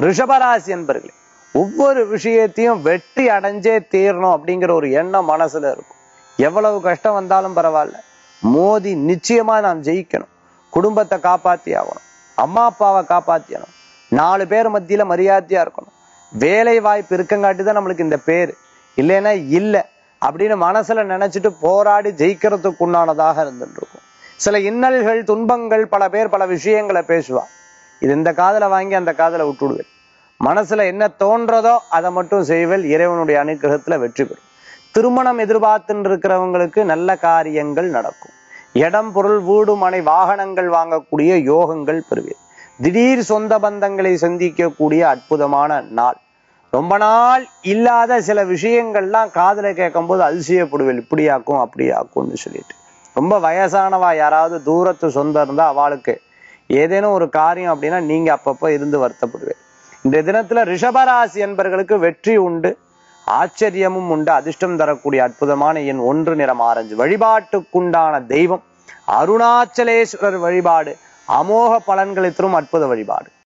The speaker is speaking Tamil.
ரிஷபராசி என்பர்களே ஒவ்வொரு விஷயத்தையும் வெற்றி அடைஞ்சே தீரணும் அப்படிங்கிற ஒரு எண்ணம் மனசுல இருக்கும் எவ்வளவு கஷ்டம் வந்தாலும் பரவாயில்ல மோதி நிச்சயமா நாம் ஜெயிக்கணும் குடும்பத்தை காப்பாத்தி ஆகணும் அம்மா அப்பாவை காப்பாத்தியணும் நாலு பேர் மத்தியில மரியாதையா இருக்கணும் வேலை வாய்ப்பு இருக்கங்காட்டி தான் நம்மளுக்கு இந்த பேர் இல்லைன்னா இல்ல அப்படின்னு மனசுல நினைச்சிட்டு போராடி ஜெயிக்கிறதுக்கு உண்டானதாக இருந்துட்டு இருக்கும் சில இன்னல்கள் துன்பங்கள் பல பேர் பல விஷயங்களை பேசுவா இது இந்த காதுல வாங்கி அந்த காதுல விட்டுடுவேன் மனசுல என்ன தோன்றதோ அதை மட்டும் செய்வேல் இறைவனுடைய அனுகிரகத்துல வெற்றி பெறும் திருமணம் எதிர்பார்த்துன்னு இருக்கிறவங்களுக்கு நல்ல காரியங்கள் நடக்கும் இடம் பொருள் வீடு மனை வாகனங்கள் வாங்கக்கூடிய யோகங்கள் பெறுவீர் திடீர் சொந்த பந்தங்களை சந்திக்கக்கூடிய அற்புதமான நாள் ரொம்ப நாள் இல்லாத சில விஷயங்கள்லாம் காதுல கேட்கும்போது அதிசயப்படுவேன் இப்படியாக்கும் அப்படியாக்கும்னு சொல்லிட்டு ரொம்ப வயசானவா யாராவது தூரத்து சொந்தம் இருந்தா அவளுக்கு ஏதேனும் ஒரு காரியம் அப்படின்னா நீங்க அப்பப்போ இருந்து வருத்தப்படுவேன் இந்த தினத்துல ரிஷபராசி என்பர்களுக்கு வெற்றி உண்டு ஆச்சரியமும் உண்டு அதிர்ஷ்டம் தரக்கூடிய அற்புதமான எண் ஒன்று நிறம் ஆரஞ்சு வழிபாட்டுக்குண்டான தெய்வம் அருணாச்சலேஸ்வரர் வழிபாடு அமோக பலன்களை தரும் அற்புத வழிபாடு